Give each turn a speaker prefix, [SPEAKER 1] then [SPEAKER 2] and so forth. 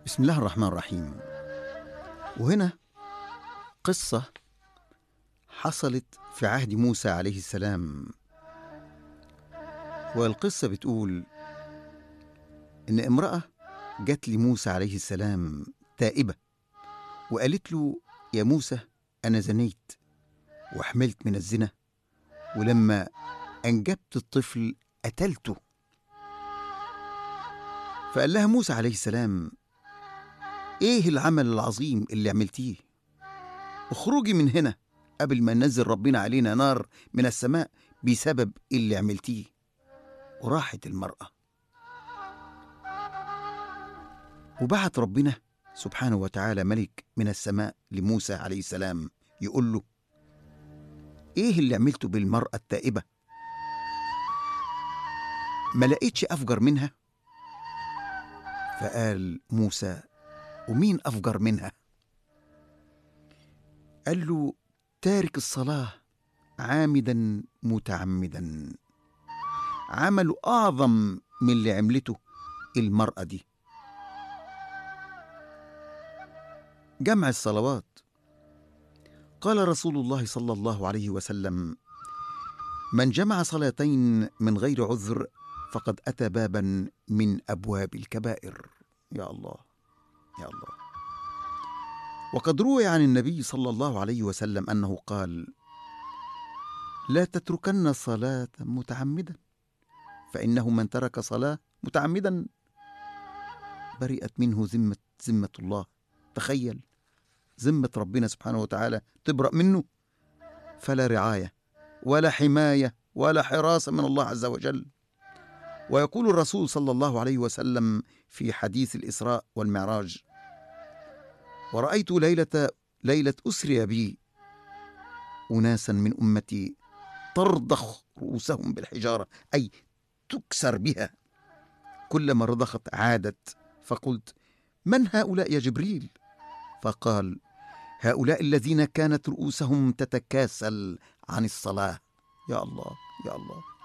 [SPEAKER 1] بسم الله الرحمن الرحيم وهنا قصة حصلت في عهد موسى عليه السلام والقصة بتقول إن امرأة جت لموسى عليه السلام تائبة وقالت له يا موسى أنا زنيت وحملت من الزنا ولما أنجبت الطفل قتلته فقال لها موسى عليه السلام ايه العمل العظيم اللي عملتيه اخرجي من هنا قبل ما ينزل ربنا علينا نار من السماء بسبب اللي عملتيه وراحت المرأة وبعت ربنا سبحانه وتعالى ملك من السماء لموسى عليه السلام يقول له ايه اللي عملته بالمرأة التائبة ما لقيتش أفجر منها فقال موسى ومين أفجر منها قال له تارك الصلاة عامدا متعمدا عمل أعظم من اللي عملته المرأة دي جمع الصلوات قال رسول الله صلى الله عليه وسلم من جمع صلاتين من غير عذر فقد أتى بابا من أبواب الكبائر يا الله يا الله وقد روي عن النبي صلى الله عليه وسلم أنه قال لا تتركن الصلاة متعمدا فإنه من ترك صلاة متعمدا برئت منه ذمة ذمة الله تخيل ذمة ربنا سبحانه وتعالى تبرأ منه فلا رعاية ولا حماية ولا حراسة من الله عز وجل ويقول الرسول صلى الله عليه وسلم في حديث الإسراء والمعراج ورأيت ليلة ليلة أسري بي أناسا من أمتي ترضخ رؤوسهم بالحجارة أي تكسر بها كلما رضخت عادت فقلت من هؤلاء يا جبريل فقال هؤلاء الذين كانت رؤوسهم تتكاسل عن الصلاة يا الله يا الله